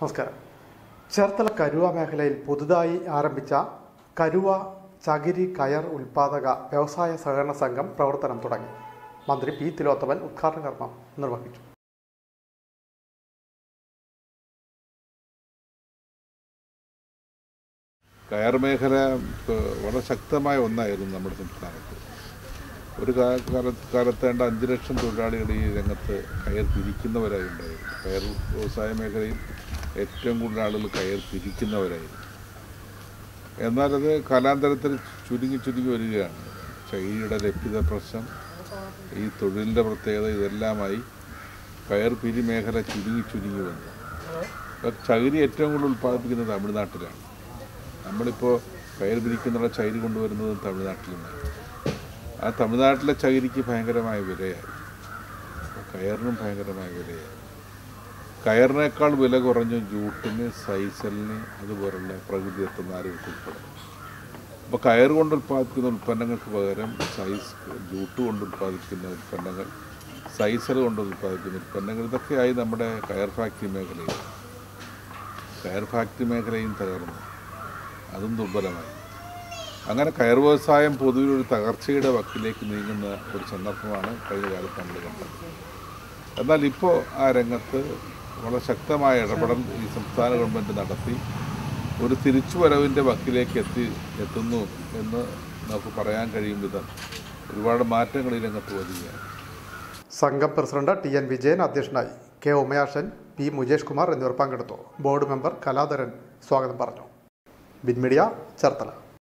നമസ്കാരം ചേർത്തല കരുവ മേഖലയിൽ പുതുതായി ആരംഭിച്ച കരുവ ചകിരി കയർ ഉൽപാദക വ്യവസായ സഹകരണ സംഘം പ്രവർത്തനം തുടങ്ങി മന്ത്രി പി തിലോത്തമൻ ഉദ്ഘാടന കർമ്മം നിർവഹിച്ചു കയർ മേഖല ഏഹ്, വളരെ ശക്തമായ ഒന്നായിരുന്നു നമ്മുടെ സംസ്ഥാനത്ത് ഒരു കാ- കാലത്ത് കാലത്തേണ്ട അഞ്ച് ലക്ഷം തൊഴിലാളികൾ ഈ രംഗത്ത് കയർ പിരിക്കുന്നവരായി ഉണ്ടായിരുന്നു കയർ വ്യവസായ മേഖലയിൽ ഏറ്റവും കൂടുതൽ ആളുകൾ കയർ പിരിക്കുന്നവരായിരുന്നു എന്നാലത് കാലാന്തരത്തിൽ ചുരുങ്ങി ചുരുങ്ങി വരികയാണ് ചകിരിയുടെ ലഭ്യത പ്രശ്നം ഈ തൊഴിലിൻ്റെ പ്രത്യേകത ഇതെല്ലാമായി കയർ പിരി മേഖല ചുരുങ്ങി ചുരുങ്ങി വന്നു ഇപ്പം ചകിരി ഏറ്റവും കൂടുതൽ ഉൽപ്പാദിപ്പിക്കുന്നത് തമിഴ്നാട്ടിലാണ് നമ്മളിപ്പോൾ കയർ പിരിക്കുന്നുള്ള ചകിരി കൊണ്ടുവരുന്നത് തമിഴ്നാട്ടിൽ നിന്നാണ് ആ തമിഴ്നാട്ടിലെ ചകിരിക്ക് ഭയങ്കരമായ വിലയായി അപ്പോൾ കയറിനും ഭയങ്കരമായ വിലയായി കയറിനേക്കാൾ വില കുറഞ്ഞ ജൂട്ടിന് സൈസലിന് അതുപോലുള്ള പ്രകൃതിദത്ത നാരുകൾക്ക് ഉൾപ്പെടെ അപ്പോൾ കയർ കൊണ്ട് ഉൽപ്പാദിപ്പിക്കുന്ന ഉൽപ്പന്നങ്ങൾക്ക് പകരം സൈസ് ജൂട്ട് കൊണ്ട് ഉൽപ്പാദിപ്പിക്കുന്ന ഉൽപ്പന്നങ്ങൾ സൈസൽ കൊണ്ട് ഉൽപ്പാദിപ്പിക്കുന്ന ഉൽപ്പന്നങ്ങൾ ഇതൊക്കെയായി നമ്മുടെ കയർ ഫാക്ടറി മേഖലയിൽ കയർ ഫാക്ടറി മേഖലയും തകർന്നു അതും ദുർബലമായി അങ്ങനെ കയർ വ്യവസായം പൊതുവിൽ ഒരു തകർച്ചയുടെ വക്കിലേക്ക് നീങ്ങുന്ന ഒരു സന്ദർഭമാണ് കഴിഞ്ഞ കാലത്ത് നമ്മൾ കണ്ടത് എന്നാൽ ഇപ്പോൾ ആ രംഗത്ത് വളരെ ശക്തമായ ഇടപെടൽ ഈ സംസ്ഥാന ഗവൺമെൻറ് നടത്തി ഒരു തിരിച്ചുവരവിൻ്റെ വക്കിലേക്ക് എത്തി എത്തുന്നു എന്ന് നമുക്ക് പറയാൻ കഴിയും വിധം ഒരുപാട് മാറ്റങ്ങൾ ഈ രംഗത്ത് വരികയാണ് സംഘം പ്രസിഡന്റ് ടി എൻ വിജയൻ അധ്യക്ഷനായി കെ ഉമയാഷൻ പി മുജേഷ് കുമാർ എന്നിവർ പങ്കെടുത്തു ബോർഡ് മെമ്പർ കലാധരൻ സ്വാഗതം പറഞ്ഞു ബിൻമീഡിയ ചേർത്തല